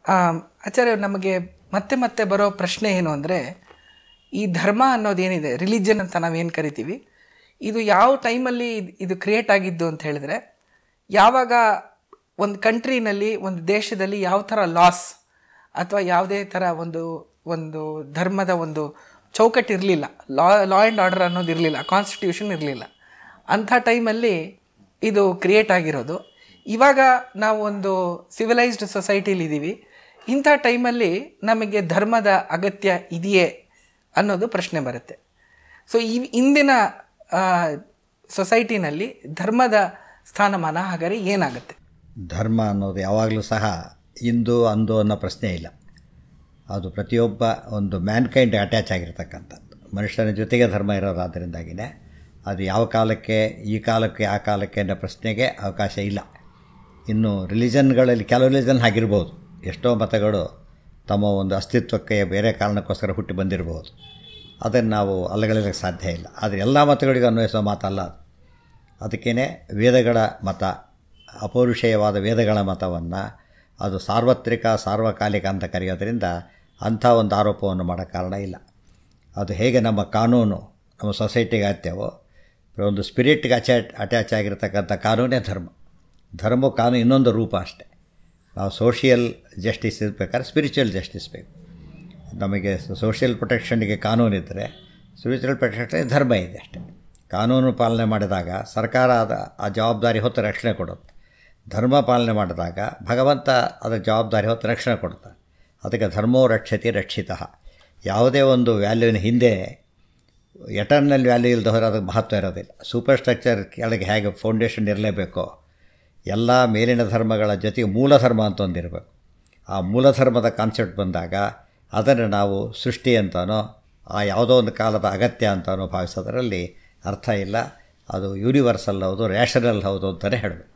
ಆ, ಆಚಾರ್ಯ ನಮಗೆ ಮತ್ತೆ ಮತ್ತೆ ಬರೋ ಪ್ರಶ್ನೆ ಏನು ಅಂದರೆ ಈ ಧರ್ಮ ಅನ್ನೋದೇನಿದೆ ರಿಲಿಜನ್ ಅಂತ ನಾವೇನು ಕರಿತೀವಿ ಇದು ಯಾವ ಟೈಮಲ್ಲಿ ಇದು ಕ್ರಿಯೇಟ್ ಆಗಿದ್ದು ಅಂತ ಹೇಳಿದ್ರೆ ಯಾವಾಗ ಒಂದು ಕಂಟ್ರಿನಲ್ಲಿ ಒಂದು ದೇಶದಲ್ಲಿ ಯಾವ ಥರ ಲಾಸ್ ಅಥವಾ ಯಾವುದೇ ಥರ ಒಂದು ಒಂದು ಧರ್ಮದ ಒಂದು ಚೌಕಟ್ಟು ಇರಲಿಲ್ಲ ಲಾ ಲಾ ಆ್ಯಂಡ್ ಆರ್ಡರ್ ಅನ್ನೋದು ಇರಲಿಲ್ಲ ಕಾನ್ಸ್ಟಿಟ್ಯೂಷನ್ ಇರಲಿಲ್ಲ ಅಂಥ ಟೈಮಲ್ಲಿ ಇದು ಕ್ರಿಯೇಟ್ ಆಗಿರೋದು ಇವಾಗ ನಾವು ಒಂದು ಸಿವಿಲೈಸ್ಡ್ ಸೊಸೈಟಿಲಿ ಇದ್ದೀವಿ ಇಂಥ ಟೈಮಲ್ಲಿ ನಮಗೆ ಧರ್ಮದ ಅಗತ್ಯ ಇದೆಯೇ ಅನ್ನೋದು ಪ್ರಶ್ನೆ ಬರುತ್ತೆ ಸೊ ಈ ಇಂದಿನ ಸೊಸೈಟಿನಲ್ಲಿ ಧರ್ಮದ ಸ್ಥಾನಮಾನ ಹಾಗಾದ್ರೆ ಏನಾಗುತ್ತೆ ಧರ್ಮ ಅನ್ನೋದು ಯಾವಾಗಲೂ ಸಹ ಇಂದು ಅಂದು ಅನ್ನೋ ಪ್ರಶ್ನೆ ಇಲ್ಲ ಅದು ಪ್ರತಿಯೊಬ್ಬ ಒಂದು ಮ್ಯಾನ್ಕೈಂಡ್ ಅಟ್ಯಾಚ್ ಆಗಿರ್ತಕ್ಕಂಥದ್ದು ಮನುಷ್ಯನ ಜೊತೆಗೆ ಧರ್ಮ ಇರೋದಾದ್ದರಿಂದಾಗಿನೇ ಅದು ಯಾವ ಕಾಲಕ್ಕೆ ಈ ಕಾಲಕ್ಕೆ ಆ ಕಾಲಕ್ಕೆ ಅನ್ನೋ ಪ್ರಶ್ನೆಗೆ ಅವಕಾಶ ಇಲ್ಲ ಇನ್ನು ರಿಲಿಜನ್ಗಳಲ್ಲಿ ಕೆಲವು ರಿಲಿಜನ್ ಆಗಿರ್ಬೋದು ಎಷ್ಟೋ ಮತಗಳು ತಮ್ಮ ಒಂದು ಅಸ್ತಿತ್ವಕ್ಕೆ ಬೇರೆ ಕಾರಣಕ್ಕೋಸ್ಕರ ಹುಟ್ಟಿ ಬಂದಿರಬಹುದು ಅದನ್ನು ನಾವು ಅಲ್ಲಗಳಿಸಕ್ಕೆ ಸಾಧ್ಯ ಇಲ್ಲ ಆದರೆ ಎಲ್ಲ ಮತಗಳಿಗೂ ಅನ್ವಯಿಸೋ ಮಾತಲ್ಲ ಅದು ಅದಕ್ಕೇ ವೇದಗಳ ಮತ ಅಪೌರುಷೇಯವಾದ ವೇದಗಳ ಮತವನ್ನು ಅದು ಸಾರ್ವತ್ರಿಕ ಸಾರ್ವಕಾಲಿಕ ಅಂತ ಕರೆಯೋದ್ರಿಂದ ಅಂಥ ಒಂದು ಆರೋಪವನ್ನು ಮಾಡೋ ಕಾರಣ ಇಲ್ಲ ಅದು ಹೇಗೆ ನಮ್ಮ ಕಾನೂನು ನಮ್ಮ ಸೊಸೈಟಿಗೆ ಅತ್ಯವೋ ಒಂದು ಸ್ಪಿರಿಟ್ಗೆ ಅಟ್ಯಾಚ್ ಅಟ್ಯಾಚ್ ಆಗಿರ್ತಕ್ಕಂಥ ಕಾನೂನೇ ಧರ್ಮ ಧರ್ಮ ಕಾನೂನು ಇನ್ನೊಂದು ರೂಪ ಅಷ್ಟೆ ನಾವು ಸೋಷಿಯಲ್ ಜಸ್ಟಿಸ್ ಇರಬೇಕಾದ್ರೆ ಸ್ಪಿರಿಚುವಲ್ ಜಸ್ಟಿಸ್ ಬೇಕು ನಮಗೆ ಸೋಷಿಯಲ್ ಪ್ರೊಟೆಕ್ಷನ್ಗೆ ಕಾನೂನಿದ್ದರೆ ಸ್ಪಿರಿಚುವಲ್ ಪ್ರೊಟೆಕ್ಷನ್ ಧರ್ಮ ಇದೆ ಅಷ್ಟೇ ಕಾನೂನು ಪಾಲನೆ ಮಾಡಿದಾಗ ಸರ್ಕಾರ ಅದ ಆ ಜವಾಬ್ದಾರಿ ಹೊತ್ತು ರಕ್ಷಣೆ ಕೊಡುತ್ತೆ ಧರ್ಮ ಪಾಲನೆ ಮಾಡಿದಾಗ ಭಗವಂತ ಅದರ ಜವಾಬ್ದಾರಿ ಹೊತ್ತು ರಕ್ಷಣೆ ಕೊಡ್ತಾನೆ ಅದಕ್ಕೆ ಧರ್ಮೋ ರಕ್ಷತಿ ರಕ್ಷಿತ ಯಾವುದೇ ಒಂದು ವ್ಯಾಲ್ಯೂವಿನ ಹಿಂದೆ ಎಟರ್ನಲ್ ವ್ಯಾಲ್ಯೂ ಇಲ್ಲದೆ ಹೋದರೆ ಅದಕ್ಕೆ ಮಹತ್ವ ಇರೋದಿಲ್ಲ ಸೂಪರ್ ಸ್ಟ್ರಕ್ಚರ್ ಕೆಳಗೆ ಹೇಗೆ ಫೌಂಡೇಶನ್ ಇರಲೇಬೇಕೋ ಎಲ್ಲ ಮೇಲಿನ ಧರ್ಮಗಳ ಜೊತೆಗೆ ಮೂಲ ಧರ್ಮ ಅಂತ ಒಂದಿರಬೇಕು ಆ ಮೂಲ ಧರ್ಮದ ಕಾನ್ಸೆಪ್ಟ್ ಬಂದಾಗ ಅದನ್ನು ನಾವು ಸೃಷ್ಟಿ ಅಂತನೋ ಆ ಯಾವುದೋ ಒಂದು ಕಾಲದ ಅಗತ್ಯ ಅಂತನೋ ಭಾವಿಸೋದರಲ್ಲಿ ಅರ್ಥ ಇಲ್ಲ ಅದು ಯೂನಿವರ್ಸಲ್ ಹೌದು ರ್ಯಾಷನಲ್ ಹೌದು ಅಂತಲೇ ಹೇಳಬೇಕು